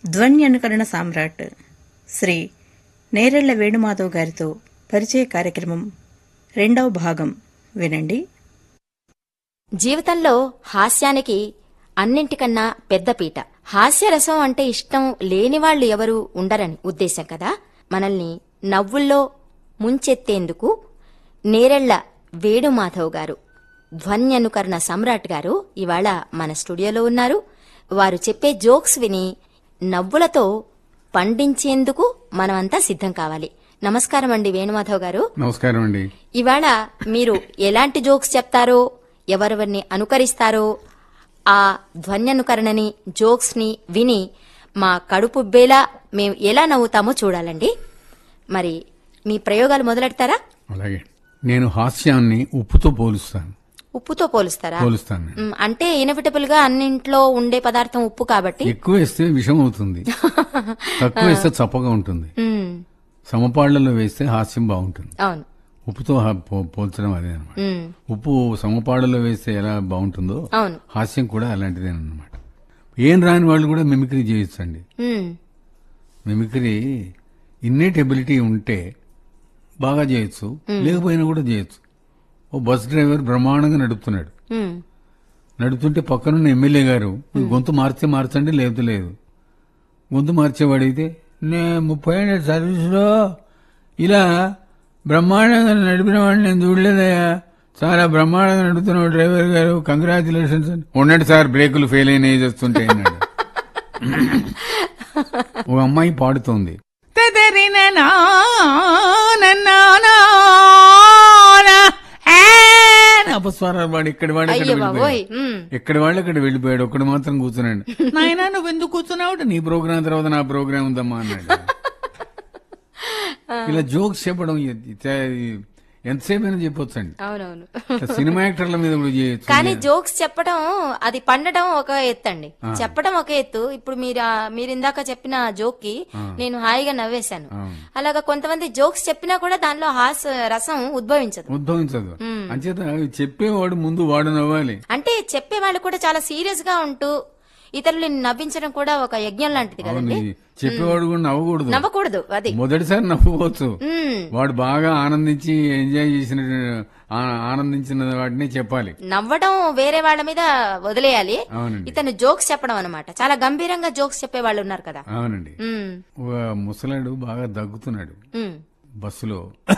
ధ్వన్యనుకరణ సామ్రాట్ శ్రీ నేరెళ్ల వేణుమాధవ్ గారితో పరిచయ కార్యక్రమం రెండవ భాగం వినండి జీవితంలో హాస్యానికి అన్నింటికన్నా పెద్దపీట హాస్యరసం అంటే ఇష్టం లేని వాళ్ళు ఎవరు ఉండరని ఉద్దేశం కదా మనల్ని నవ్వుల్లో ముంచెత్తేందుకు నేరెళ్ల వేణుమాధవ్ గారు ధ్వన్యనుకరణ సమ్రాట్ గారు ఇవాళ మన స్టూడియోలో ఉన్నారు వారు చెప్పే జోక్స్ విని నవ్వులతో పండించేందుకు మనమంతా సిద్ధం కావాలి నమస్కారం అండి వేణుమాధవ్ గారు నమస్కారం అండి ఇవాళ మీరు ఎలాంటి జోక్స్ చెప్తారో ఎవరెవరిని అనుకరిస్తారో ఆ ధ్వన్యనుకరణని జోక్స్ ని విని మా కడుపుబ్బేలా మేము ఎలా నవ్వుతామో చూడాలండి మరి మీ ప్రయోగాలు మొదలెడతారా అలాగే నేను హాస్యాన్ని ఉప్పుతో పోలుస్తాను ఉప్పుతో పోలుస్తారా పోలుస్తాను నేను. మ్, అంటే ఇనవిటబుల్ గా అన్నింట్లో ఉండే పదార్థం ఉప్పు కాబట్టి ఎక్కువ వేస్తే విషం అవుతుంది తక్కువ వేస్తే చప్పగా ఉంటుంది మ్, సమపాళ్లలో వేస్తే హాస్యం బాగుంటుంది అవును ఉప్పుతో హా- పో- పోల్చడం అదే అనమాట మ్, ఉప్పు సమపాళ్లలో వేస్తే ఎలా బాగుంటుందో అవును హాస్యం కూడా అలాంటిదేనమాట ఏం రాని వాళ్ళు కూడా మిమిక్రీ చేయొచ్చండి మ్, మిమిక్రీ ఇన్నేట్ ఎబిలిటీ ఉంటే బాగా చేయొచ్చు లేకపోయినా కూడా చేయొచ్చు ఓ బస్ డ్రైవర్ బ్రహ్మాండంగా నడుపుతున్నాడు మ్, నడుపుతుంటే పక్కనున్న ఎమ్మెల్యే గారు గొంతు మార్చే మార్చండి లేకపోతే లేదు గొంతు మార్చేవాడైతే నే ముప్పై ఏళ్ళ సర్వీస్లో ఇలా బ్రహ్మాండంగా నడిపిన వాడిని నేను చూడలేదయ్యా చాలా బ్రహ్మాండంగా నడుపుతున్నావు డ్రైవర్ గారు కంగ్రాచులేషన్స్ ఉండండి సార్ బ్రేకులు ఫెయిల్ అయినాయి వస్తుంటే అన్నాడు ఒక అమ్మాయి పాడుతోంది అపస్వరాలు వాడు ఇక్కడ వాడు ఇక్కడ అయ్యో వెళ్ళిపోయాడు. బాబోయ్ మ్, ఎక్కడ వాళ్ళు అక్కడ వెళ్ళిపోయాడు ఒక్కడు మాత్రం కూర్చున్నాడు నాయనా నువ్వు ఎందుకు కూర్చున్నావు నీ ప్రోగ్రాం తర్వాత నా ప్రోగ్రాం ఉందమ్మా అన్నాడు ఇలా జోక్స్ చెప్పడం ఇది- ఇది- ఎంతసేపు అయినా చెప్పొచ్చు అండి అవునవును సినిమా యాక్టర్ల మీద కూడా చేయొచ్చు కానీ జోక్స్ చెప్పడం అది పండడం ఒక ఎత్తు అండి చెప్పడం ఒక ఎత్తు ఇప్పుడు మీరు ఆ- మీరు ఇందాక చెప్పిన జోక్ కి నేను హాయిగా నవ్వేశాను అవును. అలాగా కొంతమంది జోక్స్ చెప్పినా కూడా దానిలో హాస్ రసం ఉద్భవించదు ఉద్భవించదు అంచేత చెప్పేవాడు ముందు వాడు నవ్వాలి అంటే చెప్పే వాళ్ళు కూడా చాలా సీరియస్ గా ఉంటూ ఇతరులని నవ్వించడం కూడా ఒక యజ్ఞం లాంటిది అవును కదండి ఇది చెప్పేవాడు కూడా నవ్వకూడదు నవ్వకూడదు అది మొదటిసారి నవ్వుకోవచ్చు మ్మ్. వాడు బాగా ఆనందించి ఎంజాయ్ చేసిన ఆ- ఆనందించిన వాటిని చెప్పాలి నవ్వడం వేరే వాళ్ళ మీద వదిలేయాలి అవునండి ఇతను జోక్స్ చెప్పడం అనమాట చాలా గంభీరంగా జోక్స్ చెప్పే వాళ్ళు ఉన్నారు కదా అవునండి ఉమ్, ఒక ముసలాడు బాగా దగ్గుతున్నాడు ఉమ్. బస్సులో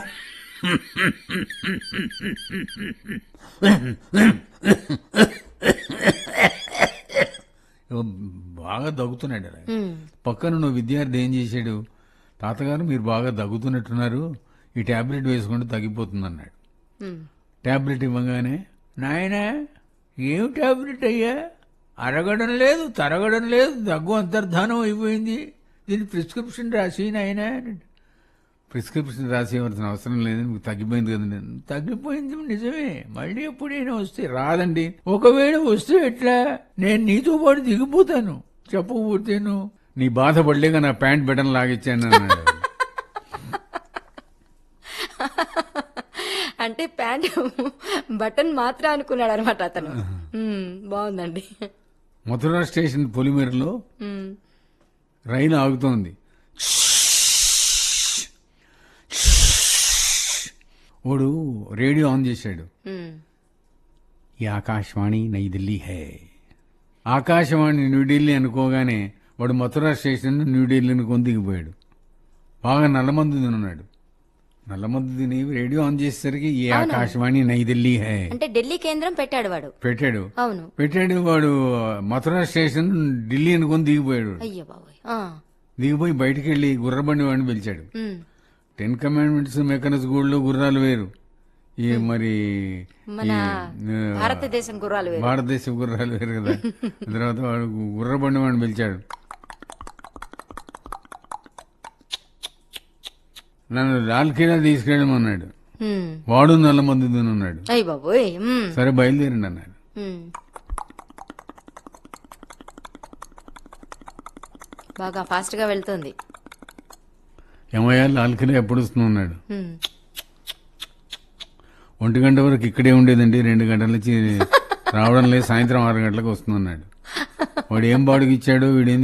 బాగా దగ్గుతున్నాడు అలా. ఉమ్. పక్కన ఉన్న విద్యార్థి ఏం చేశాడు తాతగారు మీరు బాగా దగ్గుతున్నట్టున్నారు ఈ టాబ్లెట్ వేసుకుంటే తగ్గిపోతుంది అన్నాడు ఉమ్. టాబ్లెట్ ఇవ్వగానే నాయనా ఏం టాబ్లెట్ అయ్యా అరగడం లేదు తరగడం లేదు దగ్గు అంతర్ధానం అయిపోయింది దీని ప్రిస్క్రిప్షన్ రాసి నాయనా అన్నాడు. ప్రిస్క్రిప్షన్ రాసేవలసిన అవసరం లేదు మీకు తగ్గిపోయింది కదండి తగ్గిపోయింది నిజమే మళ్ళీ ఎప్పుడైనా వస్తే రాదండి ఒకవేళ వస్తే ఎట్లా నేను నీతో పాటు దిగిపోతాను చెప్పకపోతేను నీ బాధపడలేక నా ప్యాంట్ బటన్ లాగిచ్చాను అన్నాడు అంటే ప్యాంట్ బటన్ మాత్రం అనుకున్నాడు అనమాట అతను ఉమ్, బాగుందండి మథురా స్టేషన్ పొలిమేరలో ఉమ్, రైలు ఆగుతోంది వాడు రేడియో ఆన్ చేశాడు ఉమ్. ఈ ఆకాశవాణి నై ఢిల్లీ హే ఆకాశవాణి న్యూఢిల్లీ అనుకోగానే వాడు మథురా స్టేషన్ న్యూఢిల్లీని కొందిగిపోయాడు బాగా నల్లమందు తినున్నాడు నల్లమందు తిని రేడియో ఆన్ చేసేసరికి ఈ ఆకాశవాణి నై ఢిల్లీ హే అంటే ఢిల్లీ కేంద్రం పెట్టాడు వాడు పెట్టాడు అవును పెట్టాడు వాడు మథురా స్టేషన్ ఢిల్లీ అనుకొని దిగిపోయాడు అయ్యో బాబోయ్ ఆ, దిగిపోయి బయటికి వెళ్ళి గుర్రబండి వాడిని పిలిచాడు ఉమ్. టెన్ కమాండ్మెంట్స్ మెకనస్ గూళ్ళో గుర్రాలు వేరు ఈ మరి మన ఈ, ఆ, భారతదేశం గుర్రాలు వేరు భారతదేశ గుర్రాలు వేరు కదా తర్వాత వాడు గుర్రబండి వాడిని పిలిచాడు నన్ను లాల్ కిలా తీసుకెళ్ళమన్నాడు ఉమ్. వాడు నల్ల మంది ఉన్నాడు అయ్య బాబోయ్ ఉమ్, సరే బయలుదేరండి అన్నాడు ఉమ్. బాగా ఫాస్ట్ గా వెళ్తుంది ఏమయ్యా లాల్ కిలా ఎప్పుడు వస్తున్నాడు ఉమ్. ఒంటి గంట వరకు ఇక్కడే ఉండేదండి రెండు గంటల నుంచి రావడం లేదు సాయంత్రం ఆరు గంటలకు వస్తున్నాడు వాడు ఏం బాడుగిచ్చాడో వీడేం